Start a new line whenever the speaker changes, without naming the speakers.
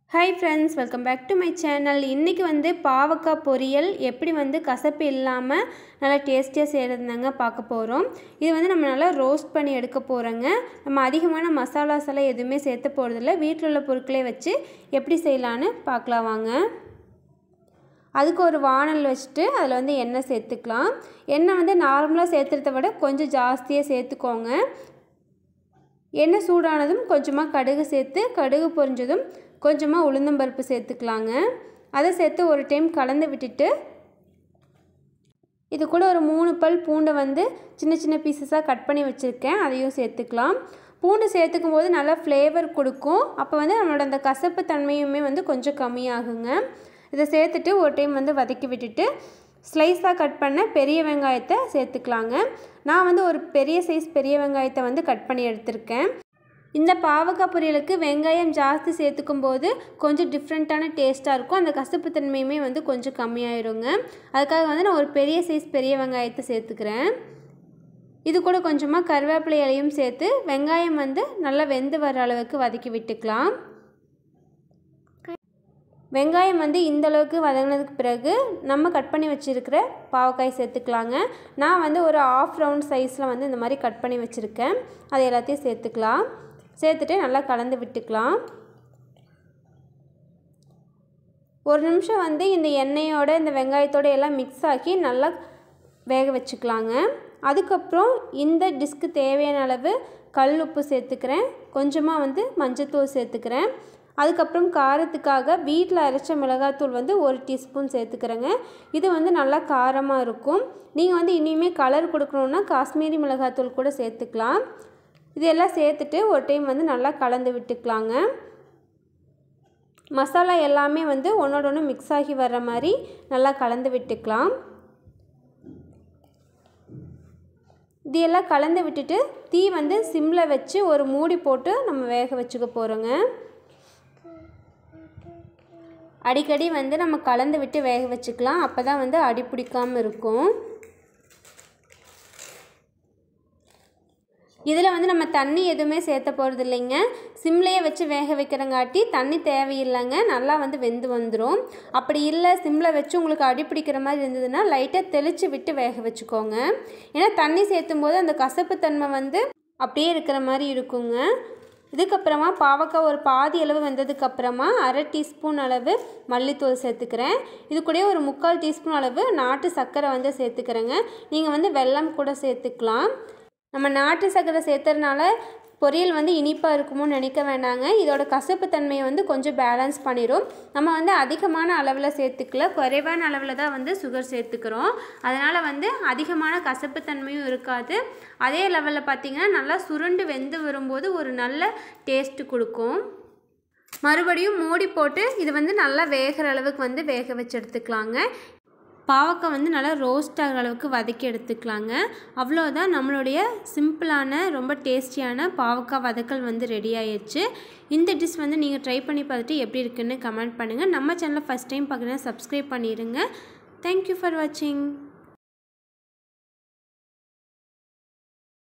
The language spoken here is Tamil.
hi friends welcome back to my channel இன்றைக்கி வந்து பாவக்காய் பொரியல் எப்படி வந்து கசப்பு இல்லாமல் நல்லா டேஸ்டியாக செய்கிறதுனாங்க பார்க்க போகிறோம் இது வந்து நம்ம நல்லா ரோஸ்ட் பண்ணி எடுக்க போகிறோங்க நம்ம அதிகமான மசாலாஸ் எல்லாம் எதுவுமே சேர்த்த போகிறதில்ல வீட்டில் உள்ள பொருட்களே வச்சு எப்படி செய்யலான்னு பார்க்கலாம் வாங்க அதுக்கு ஒரு வானல் வச்சுட்டு அதில் வந்து எண்ணெய் சேர்த்துக்கலாம் எண்ணெய் வந்து நார்மலாக சேர்த்துறத விட கொஞ்சம் ஜாஸ்தியாக சேர்த்துக்கோங்க எண்ணெய் சூடானதும் கொஞ்சமாக கடுகு சேர்த்து கடுகு பொரிஞ்சதும் கொஞ்சமாக உளுந்தம்பருப்பு சேர்த்துக்கலாங்க அதை சேர்த்து ஒரு டைம் கலந்து விட்டுட்டு இது கூட ஒரு மூணு பல் பூண்டை வந்து சின்ன சின்ன பீசஸாக கட் பண்ணி வச்சுருக்கேன் அதையும் சேர்த்துக்கலாம் பூண்டு சேர்த்துக்கும் போது நல்லா ஃப்ளேவர் கொடுக்கும் அப்போ வந்து நம்மளோட அந்த கசப்பு தன்மையுமே வந்து கொஞ்சம் கம்மியாகுங்க இதை சேர்த்துட்டு ஒரு டைம் வந்து வதக்கி விட்டுட்டு ஸ்லைஸாக கட் பண்ண பெரிய வெங்காயத்தை சேர்த்துக்கலாங்க நான் வந்து ஒரு பெரிய சைஸ் பெரிய வெங்காயத்தை வந்து கட் பண்ணி எடுத்திருக்கேன் இந்த பாவக்காய் பொரியலுக்கு வெங்காயம் ஜாஸ்தி சேர்த்துக்கும் போது கொஞ்சம் டிஃப்ரெண்ட்டான டேஸ்ட்டாக இருக்கும் அந்த கசப்பு தன்மையுமே வந்து கொஞ்சம் கம்மியாயிருங்க அதுக்காக வந்து நான் ஒரு பெரிய சைஸ் பெரிய வெங்காயத்தை சேர்த்துக்கிறேன் இது கூட கொஞ்சமாக கருவேப்பிலை இலையும் சேர்த்து வெங்காயம் வந்து நல்லா வெந்து வர அளவுக்கு வதக்கி விட்டுக்கலாம் வெங்காயம் வந்து இந்த அளவுக்கு வதங்கினதுக்கு பிறகு நம்ம கட் பண்ணி வச்சுருக்கிற பாவக்காய் சேர்த்துக்கலாங்க நான் வந்து ஒரு ஆஃப் ரவுண்ட் சைஸில் வந்து இந்த மாதிரி கட் பண்ணி வச்சுருக்கேன் அதை எல்லாத்தையும் சேர்த்துக்கலாம் சேர்த்துட்டு நல்லா கலந்து விட்டுக்கலாம் ஒரு நிமிஷம் வந்து இந்த எண்ணெயோட இந்த வெங்காயத்தோட எல்லாம் மிக்ஸ் ஆக்கி நல்லா வேக வச்சுக்கலாங்க அதுக்கப்புறம் இந்த டிஷ்க்கு தேவையான அளவு கல் உப்பு சேர்த்துக்கிறேன் கொஞ்சமாக வந்து மஞ்சத்தூள் சேர்த்துக்கிறேன் அதுக்கப்புறம் காரத்துக்காக வீட்டில் அரைச்ச மிளகாத்தூள் வந்து ஒரு டீஸ்பூன் சேர்த்துக்கிறேங்க இது வந்து நல்லா காரமாக இருக்கும் நீங்கள் வந்து இனிமேல் கலர் கொடுக்கணுன்னா காஷ்மீரி மிளகாத்தூள் கூட சேர்த்துக்கலாம் இதெல்லாம் சேர்த்துட்டு ஒரு டைம் வந்து நல்லா கலந்து விட்டுக்கலாங்க மசாலா எல்லாமே வந்து ஒன்றோட ஒன்று மிக்ஸ் ஆகி வர்ற மாதிரி நல்லா கலந்து விட்டுக்கலாம் இது எல்லாம் கலந்து விட்டுட்டு தீ வந்து சிம்மில் வச்சு ஒரு மூடி போட்டு நம்ம வேக வச்சுக்க போகிறோங்க அடிக்கடி வந்து நம்ம கலந்து விட்டு வேக வச்சுக்கலாம் அப்போ தான் வந்து அடி பிடிக்காமல் இருக்கும் இதில் வந்து நம்ம தண்ணி எதுவுமே சேர்த்த போகிறது இல்லைங்க சிம்லேயே வச்சு வேக வைக்கிறங்காட்டி தண்ணி தேவையில்லைங்க நல்லா வந்து வெந்து வந்துடும் அப்படி இல்லை சிம்மில் வச்சு உங்களுக்கு அடி பிடிக்கிற மாதிரி இருந்ததுன்னா லைட்டாக தெளித்து விட்டு வேக வச்சுக்கோங்க ஏன்னா தண்ணி சேர்த்தும் போது அந்த கசப்பு தன்மை வந்து அப்படியே இருக்கிற மாதிரி இருக்குங்க இதுக்கப்புறமா பாவக்காய் ஒரு பாதி அளவு வெந்ததுக்கப்புறமா அரை டீஸ்பூன் அளவு மல்லித்தூள் சேர்த்துக்கிறேன் இது கூட ஒரு முக்கால் டீஸ்பூன் அளவு நாட்டு சர்க்கரை வந்து சேர்த்துக்கிறேங்க நீங்கள் வந்து வெல்லம் கூட சேர்த்துக்கலாம் நம்ம நாட்டு சர்க்கரை சேர்த்துறதுனால பொரியல் வந்து இனிப்பாக இருக்குமோன்னு நினைக்க வேண்டாங்க இதோட கசப்பு தன்மையை வந்து கொஞ்சம் பேலன்ஸ் பண்ணிடும் நம்ம வந்து அதிகமான அளவில் சேர்த்துக்கல குறைவான அளவில் தான் வந்து சுகர் சேர்த்துக்கிறோம் அதனால் வந்து அதிகமான கசப்பு தன்மையும் இருக்காது அதே லெவலில் பார்த்திங்கன்னா நல்லா சுருண்டு வெந்து வரும்போது ஒரு நல்ல டேஸ்ட்டு கொடுக்கும் மறுபடியும் மூடி போட்டு இது வந்து நல்லா வேகிற அளவுக்கு வந்து வேக வச்சு எடுத்துக்கலாங்க பாவக்காய் வந்து நல்லா ரோஸ்ட் ஆகிற அளவுக்கு வதக்கி எடுத்துக்கலாங்க அவ்வளோதான் நம்மளுடைய சிம்பிளான ரொம்ப டேஸ்டியான பாவக்காய் வதக்கல் வந்து ரெடி ஆயிடுச்சு இந்த டிஷ் வந்து நீங்கள் ட்ரை பண்ணி பார்த்துட்டு எப்படி இருக்குன்னு கமெண்ட் பண்ணுங்கள் நம்ம சேனலை ஃபஸ்ட் டைம் பார்க்குறேன் சப்ஸ்கிரைப் பண்ணிடுங்க தேங்க்யூ ஃபார் வாட்சிங்